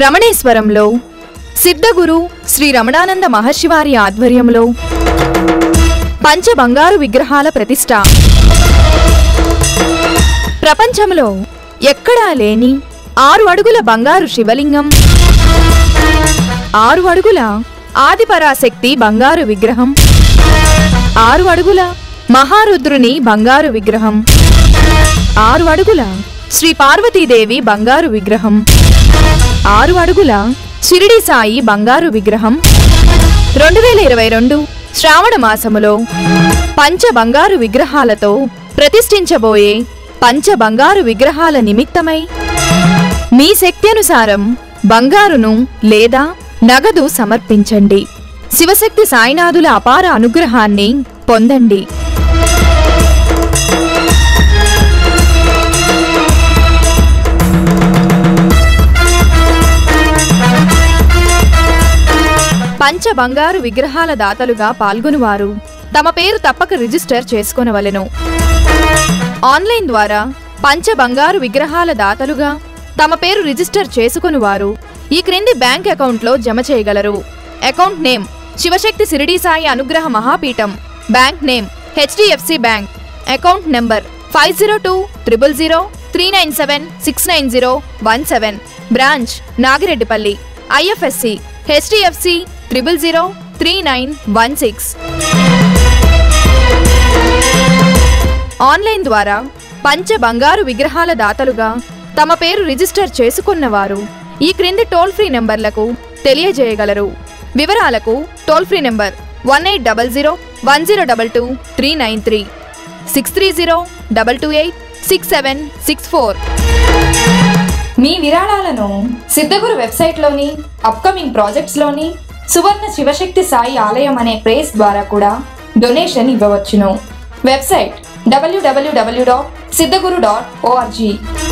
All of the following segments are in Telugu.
రమణేశ్వరంలో సిద్ధగురు శ్రీ రమణానంద మహర్షివారి ఆధ్వర్యంలో పంచ బంగారు విగ్రహాల ప్రతిష్ట ప్రపంచంలో ఎక్కడా లేని ఆరు అడుగుల బంగారు శివలింగం ఆరు అడుగుల ఆదిపరాశక్తి బంగారు విగ్రహం ఆరు అడుగుల మహారుద్రుని బంగారు విగ్రహం ఆరు అడుగుల శ్రీ పార్వతీదేవి బంగారు విగ్రహం ఆరు అడుగుల షిరిడి సాయి బంగారు విగ్రహం రెండు వేల ఇరవై రెండు శ్రావణ మాసములో పంచ బంగారు విగ్రహాలతో ప్రతిష్ఠించబోయే పంచ బంగారు విగ్రహాల నిమిత్తమై మీ శక్తి అనుసారం బంగారును లేదా నగదు సమర్పించండి శివశక్తి సాయినాథుల అపార అనుగ్రహాన్ని పొందండి పంచ బంగారు విగ్రహాల దాతలుగా పాల్గొనువారు తమ పేరు తప్పక రిజిస్టర్ చేసుకొనవలెను ఆన్లైన్ ద్వారా పంచ బంగారు విగ్రహాల దాతలుగా తమ పేరు రిజిస్టర్ చేసుకొనువారు ఈ క్రింది బ్యాంక్ అకౌంట్లో జమ చేయగలరు account name Shivashakti Shirdi Sai Anugraha Mahapeetham bank name HDFC bank account number five zero two triple zero three nine seven six nine zero one seven branch Nagireddipalli IFSC HDFC triple zero three nine one six online ద్వారా పంచ బంగారు విగ్రహాల దాతలుగా తమ పేరు రిజిస్టర్ చేసుకున్నవారు ఈ క్రింది టోల్ ఫ్రీ నెంబర్లకు తెలియజేయగలరు వివరాలకు toll free number one eight double zero one zero double two three nine three six three zero double two eight six seven six four మీ విరాళాలను సిద్ధగురు వెబ్సైట్లోని అప్కమింగ్ ప్రాజెక్ట్స్లోని సువర్ణ శివశక్తి సాయి ఆలయం అనే ప్రేస్ ద్వారా కూడా డొనేషన్ ఇవ్వవచ్చును website WWW dot Siddhaguru dot ORG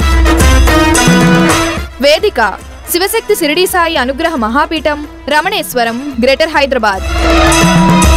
వేదిక శివశక్తి సిరిడి సాయి అనుగ్రహ మహాపీఠం రమణేశ్వరం గ్రేటర్ హైదరాబాద్